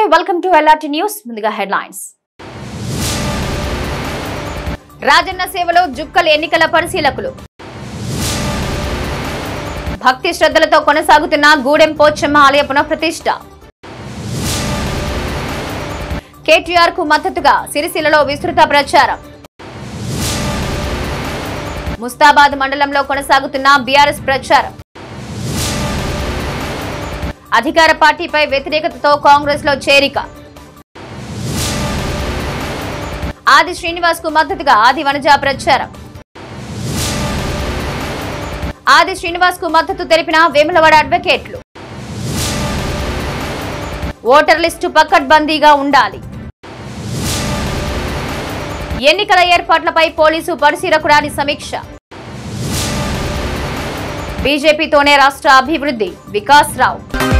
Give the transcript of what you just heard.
welcome to LRT news ముందుగా headlines Rajanna సేవలో జుక్కల్ ఎన్నికల పరిశీలకులు భక్తి శ్రద్ధలతో కొనసాగుతున్న గూడెం పోచమ్మ ఆలయ పునఃప్రతిష్ఠ కేటీఆర్ కు మద్దతుగా సిరిసిల్లలో విస్తృత ప్రచారం ముస్తాబాద్ మండలంలో కొనసాగుతున్న బీఆర్ఎస్ ప్రచారం అధికార పార్టీపై వ్యతిరేకతతో కాంగ్రెస్ లో చేరిక ఆది శ్రీనివాస్ కు మద్దతుగా ఆది వనజ ప్రచారం ఆది శ్రీనివాస్ కు మద్దతు తెలిపిన వేములవాడ అడ్వకేట్లు ఓటర్ లిస్టు పకడ్బందీగా ఉండాలి ఎన్నికల ఏర్పాట్లపై పోలీసు పరిశీలకురాని సమీక్ష బీజేపీతోనే రాష్ట్ర అభివృద్ధి వికాస్ రావు